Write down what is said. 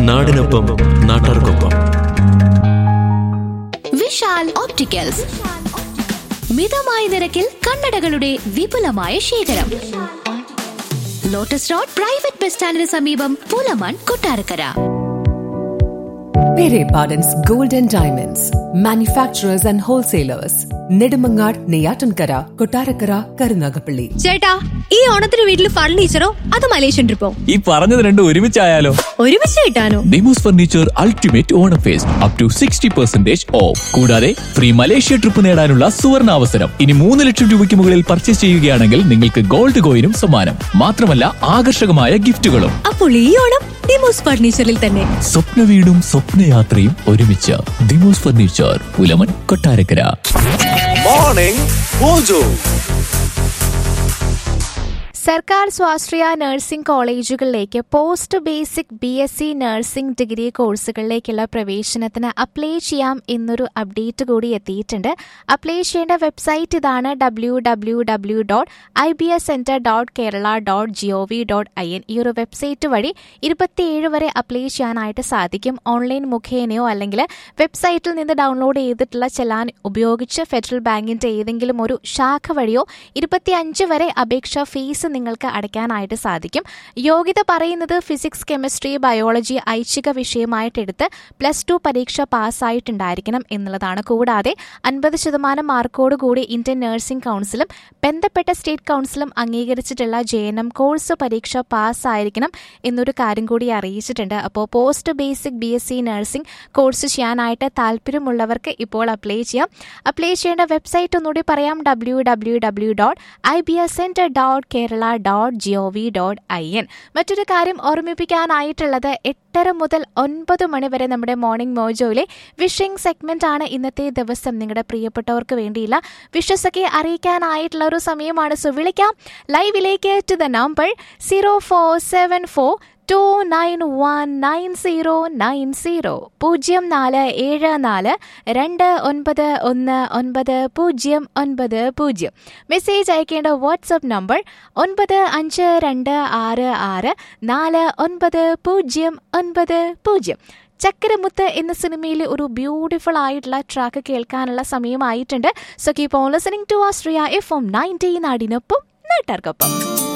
നാടിനൊപ്പം നാട്ടാർക്കൊപ്പം വിശാൽ ഓപ്റ്റിക്കൽസ് മിതമായ നിരക്കിൽ കണ്ണടകളുടെ വിപുലമായ ശേഖരം ലോട്ടസ് റോഡ് പ്രൈവറ്റ് ബസ് സ്റ്റാൻഡിന് സമീപം Pulamon Kottarakkara Pere Pardon's Gold and Diamonds, manufacturers and wholesalers, Nedimangar, Neyatankara, Kotarakara, Karunagapalli. ചേട്ടാ ഈ ഓണത്തിന് വീട്ടിൽ ഫർണിച്ചറോ അത് മലേഷ്യൻ ട്രിപ്പോ ഈ പറഞ്ഞത് രണ്ടും ഒരുമിച്ചായാലോ ഒരുമിച്ച് കിട്ടാനോ Dimos furniture ultimate Onam fest up to sixty percentage off കൂടാതെ ഫ്രീ മലേഷ്യ ട്രിപ്പ് നേടാനുള്ള സുവർണ അവസരം ഇനി മൂന്ന് ലക്ഷം രൂപയ്ക്ക് മുകളിൽ പർച്ചേസ് ചെയ്യുകയാണെങ്കിൽ നിങ്ങൾക്ക് ഗോൾഡ് കോയിനും സമ്മാനം മാത്രമല്ല ആകർഷകമായ ഗിഫ്റ്റുകളും അപ്പോൾ ഈ ഓണം ഡിമോസ് ഫർണിച്ചറിൽ തന്നെ സ്വപ്ന വീടും സ്വപ്നയാത്രയും ഒരുമിച്ച് Dimos furniture Pulaman Kottarakkara morning mojo സർക്കാർ സ്വാശ്രയ നഴ്സിംഗ് കോളേജുകളിലേക്ക് post basic B S C nursing degree കോഴ്സുകളിലേക്കുള്ള പ്രവേശനത്തിന് അപ്ലൈ ചെയ്യാം എന്നൊരു അപ്ഡേറ്റ് കൂടി എത്തിയിട്ടുണ്ട് അപ്ലൈ ചെയ്യേണ്ട വെബ്സൈറ്റ് ഇതാണ് W W W dot I B S centre dot Kerala dot G O V dot I N ഈ ഒരു വെബ്സൈറ്റ് വഴി ഇരുപത്തിയേഴ് വരെ അപ്ലൈ ചെയ്യാനായിട്ട് സാധിക്കും ഓൺലൈൻ മുഖേനയോ അല്ലെങ്കിൽ വെബ്സൈറ്റിൽ നിന്ന് ഡൗൺലോഡ് ചെയ്തിട്ടുള്ള ചെലാൻ ഉപയോഗിച്ച് ഫെഡറൽ ബാങ്കിന്റെ ഏതെങ്കിലും ഒരു ശാഖ വഴിയോ ഇരുപത്തിയഞ്ച് വരെ അപേക്ഷാ ഫീസ് നിങ്ങൾക്ക് അടയ്ക്കാനായിട്ട് സാധിക്കും യോഗ്യത പറയുന്നത് ഫിസിക്സ് കെമിസ്ട്രി ബയോളജി ഐച്ഛിക വിഷയമായിട്ട് എടുത്ത് പ്ലസ് ടു പരീക്ഷ പാസ്സായിട്ടുണ്ടായിരിക്കണം എന്നുള്ളതാണ് കൂടാതെ അൻപത് ശതമാനം മാർക്കോട് കൂടി ഇന്ത്യൻ നഴ്സിംഗ് കൗൺസിലും ബന്ധപ്പെട്ട സ്റ്റേറ്റ് കൗൺസിലും അംഗീകരിച്ചിട്ടുള്ള ജെ എൻ എം കോഴ്സ് പരീക്ഷ പാസ്സായിരിക്കണം എന്നൊരു കാര്യം കൂടി അറിയിച്ചിട്ടുണ്ട് അപ്പോൾ post basic B S C nursing course ചെയ്യാനായിട്ട് താല്പര്യമുള്ളവർക്ക് ഇപ്പോൾ അപ്ലൈ ചെയ്യാം അപ്ലൈ ചെയ്യേണ്ട വെബ്സൈറ്റ് ഒന്നുകൂടി പറയാം W W W dot I B S centre dot Kerala dot G O V dot I N മറ്റൊരു കാര്യം ഓർമ്മിപ്പിക്കാനായിട്ടുള്ളത് എട്ടര മുതൽ ഒൻപത് മണി വരെ നമ്മുടെ മോർണിംഗ് മോജോയിലെ വിഷിംഗ് സെഗ്മെന്റ് ആണ് ഇന്നത്തെ ദിവസം നിങ്ങളുടെ പ്രിയപ്പെട്ടവർക്ക് വേണ്ടിയില്ല വിഷസൊക്കെ അറിയിക്കാനായിട്ടുള്ള ഒരു സമയമാണ് സോ വിളിക്കാം ലൈവിലേക്ക് to the number zero four seven four two nine one nine zero nine zero പൂജ്യം നാല് ഏഴ് നാല് രണ്ട് ഒൻപത് ഒന്ന് ഒൻപത് പൂജ്യം ഒൻപത് പൂജ്യം മെസ്സേജ് അയക്കേണ്ട വാട്സപ്പ് നമ്പർ ഒൻപത് അഞ്ച് രണ്ട് ആറ് ആറ് നാല് ഒൻപത് പൂജ്യം ഒൻപത് പൂജ്യം ചക്കരമുത്ത് എന്ന സിനിമയിലെ ഒരു ബ്യൂട്ടിഫുൾ ആയിട്ടുള്ള ട്രാക്ക് കേൾക്കാനുള്ള സമയമായിട്ടുണ്ട് so keep on listening to Austria F M nineteen നാടിനൊപ്പം നാട്ടാർക്കൊപ്പം